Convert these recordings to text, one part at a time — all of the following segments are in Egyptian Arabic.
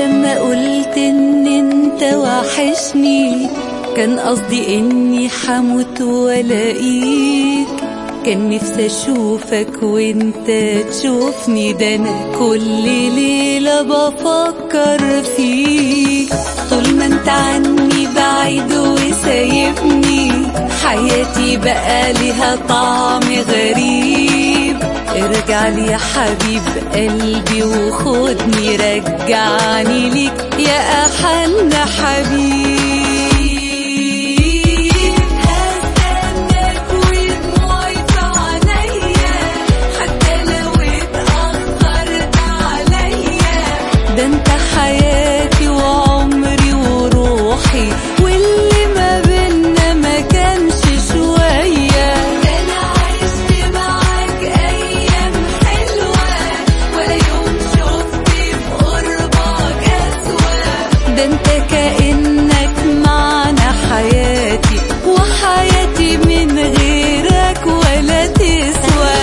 لما قلت ان انت وحشني كان قصدي اني حموت والاقيك كان نفسي اشوفك وانت تشوفني ده انا كل ليلة بفكر فيك طول ما انت عني بعيد وسايبني حياتي بقى لها طعم غريب ارجع لي يا حبيب قلبي وخدني رجعني ليك يا احن حبيب هستناك ودموعي في عينيا حتى لو اتأخرت عليا ده انت حياتي وعمري وروحي واللي ما بينا ما كانش شوية ده انا عشت معاك ايام حلوة ولا يوم شفت في قربك اسوأ ده انت كأنك معنى حياتي وحياتي من غيرك ولا تسوى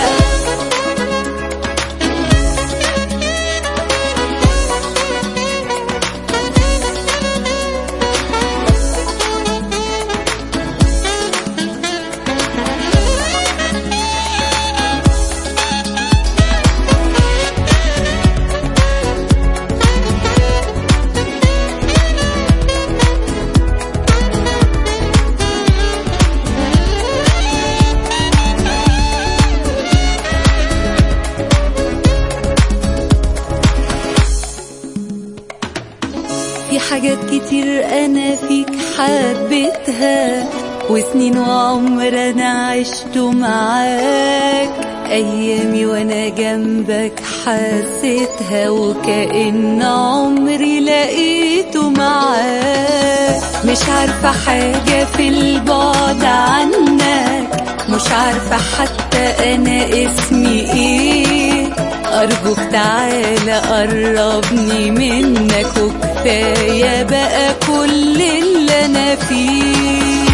في حاجات كتير انا فيك حبيتها وسنين وعمر انا عشته معاك ايامي وانا جنبك حسيتها وكأن عمري لقيته معاك مش عارفة حاجة في البعد عنك مش عارفة حتى انا اسمي ايه أرجوك تعالى قربني منك وكفاية بقى كل اللي أنا فيه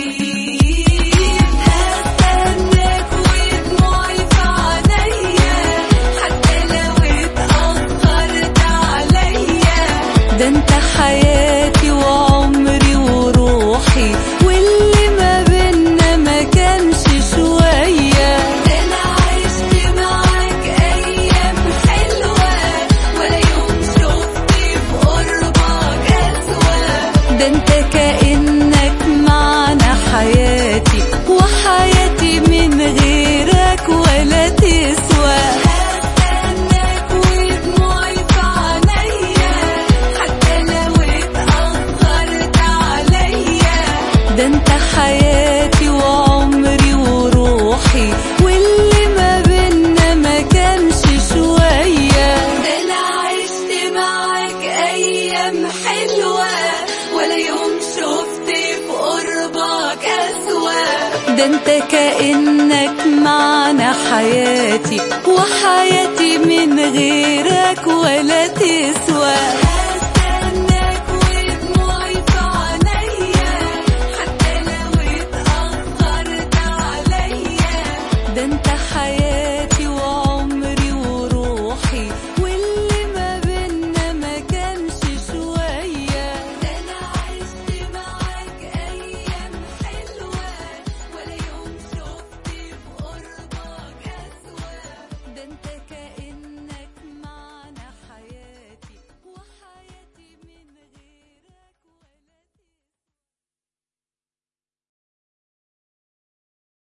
هستناك ودموعي في عينيا حتى لو اتأخرت عليا ده انت حياتي وعمري وروحي واللي ما بينا ما كانش شوية ده انا عشت معاك ايام حلوة ولا يوم شفت في قربك اسوأ ده انت كأنك معنى حياتي وحياتي من غيرك ولا تسوى هستناك ودموعي في عينيا حتى لو اتأخرت عليا ده انت حياتي وعمري وروحي واللي ما بينا ما كانش شوية ده انا عشت معاك ايام حلوة ولا يوم شفت في قربك اسوأ ده انت كأنك معنى حياتي وحياتي من غيرك ولا تسوى